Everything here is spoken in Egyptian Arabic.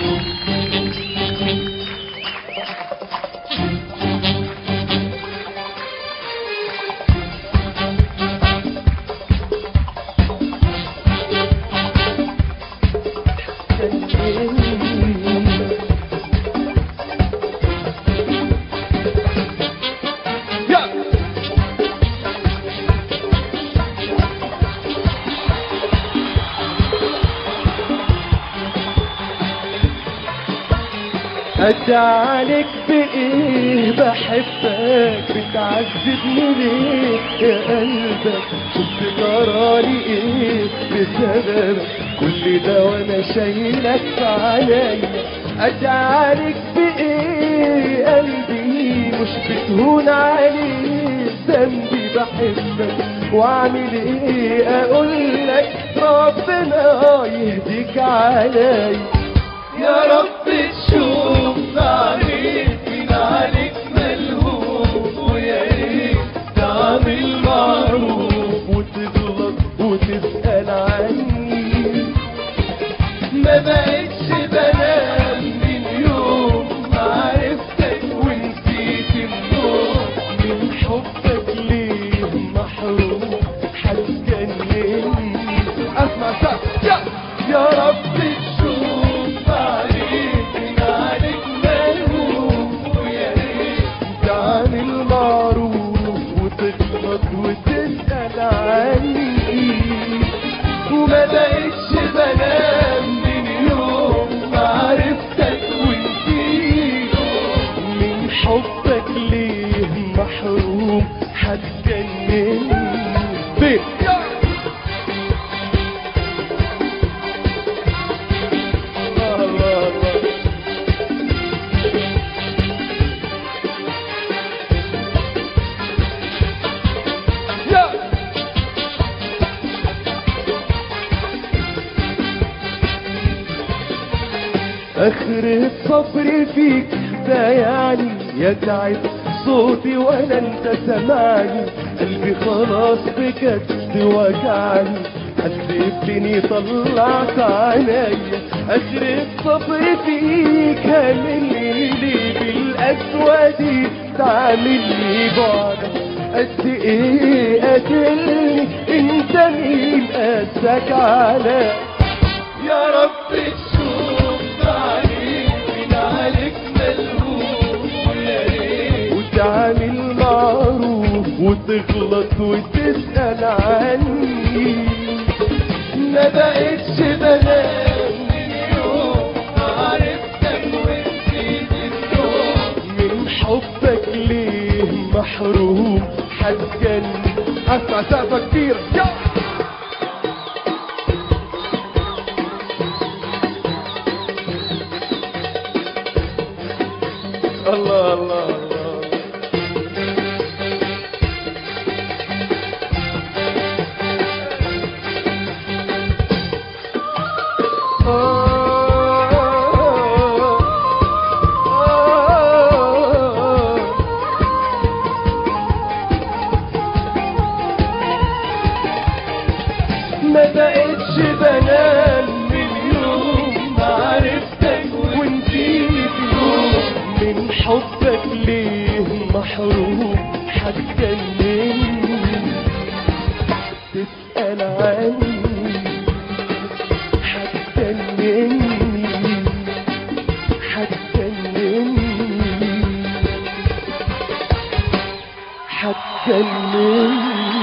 اتعالج بايه بحبك بتعذبني ليه يا قلبك شفت قراري ايه بسببك كل ده وانا شايلك في عليا اتعالج بايه قلبي مش بتهون عليه ذنبي بحبك واعمل ايه اقول لك ربنا يهديك عليا يا رب تشوف عليك من عليك ملهوف ويا ريت تعمل معروف وتغلط وتسأل عني ما بقتش بنام من يوم ما عرفتك ونسيت النوم من حبك ليه محروم هتجنني اسمع سقف يا يا رب تشوف عليك من عليك ملهوف ويا ريت تعال المعروف وتغلط وتسأل عني وما بقتش بنام من يوم ما عرفتك ونسيت من حبك ليه محروم هتجنني بيه الله الله الله يا اخر الصبر فيك ده يعني يتعب صوتي ولا انت سمعني قلبي خلاص بجد وجعني حسبتني طلعت عينيا اخر الصبر فيك هاملني ليه بالاسود تعاملني بعدك قد ايه قاتلني انت مين قاسك على يا رب تشوف عليك من عليك ملهوف ويا ريت وتعامل معروف وتغلط وتسأل عني ما بقتش بنام من يوم ما عرفتك ونسيت النوم من حبك ليه محروم هتجنن اسمع سقفة كتير يا الله الله الله ما بقتش بنام من يوم ما عرفتك ونسيت النوم من حبك ليه محروم هتجنني تسأل عني هتجنني هتجنني هتجنني